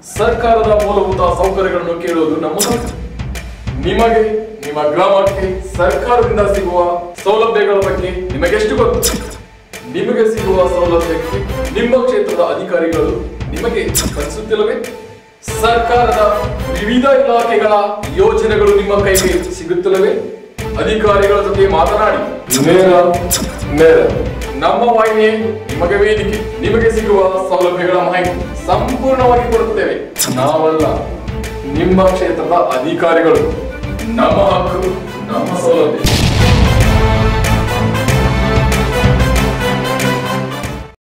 ಸರ್ಕಾರದ ಮೂಲಭೂತ ಸೌಕರ್ಯಗಳನ್ನು ಕೇಳುವುದು ನಮ್ಮ ಹಕ್ಕು. ನಿಮಗೆ ನಿಮ್ಮ ಗ್ರಾಮಕ್ಕೆ ಸರ್ಕಾರದಿಂದ ಸಿಗುವ ಸೌಲಭ್ಯಗಳ ಬಗ್ಗೆ ನಿಮಗೆಷ್ಟು ಗೊತ್ತು ನಿಮಗೆ ಸಿಗುವ ಸೌಲಭ್ಯಕ್ಕೆ ನಿಮ್ಮ ಕ್ಷೇತ್ರದ ಅಧಿಕಾರಿಗಳು ನಿಮಗೆ ಕಲಿಸುತ್ತಿಲ್ಲವೇ ಸರ್ಕಾರದ ವಿವಿಧ ಇಲಾಖೆಗಳ ಯೋಜನೆಗಳು ನಿಮ್ಮ ಕೈಗೆ ಸಿಗುತ್ತಿಲ್ಲವೇ ಅಧಿಕಾರಿಗಳ ಜೊತೆ ಮಾತನಾಡಿ ನೇರ ನೇರ ನಮ್ಮ ವಾಹಿನಿ ನಿಮಗೆ ವೇದಿಕೆ ನಿಮಗೆ ಸಿಗುವ ಸೌಲಭ್ಯಗಳ ಮಾಹಿತಿ ಸಂಪೂರ್ಣವಾಗಿ ಕೊಡುತ್ತೇವೆ ನಾವಲ್ಲ ನಿಮ್ಮ ಕ್ಷೇತ್ರದ ಅಧಿಕಾರಿಗಳು ನಮ್ಮ ಹಕ್ಕು ನಮ್ಮ ಸೌಲಭ್ಯ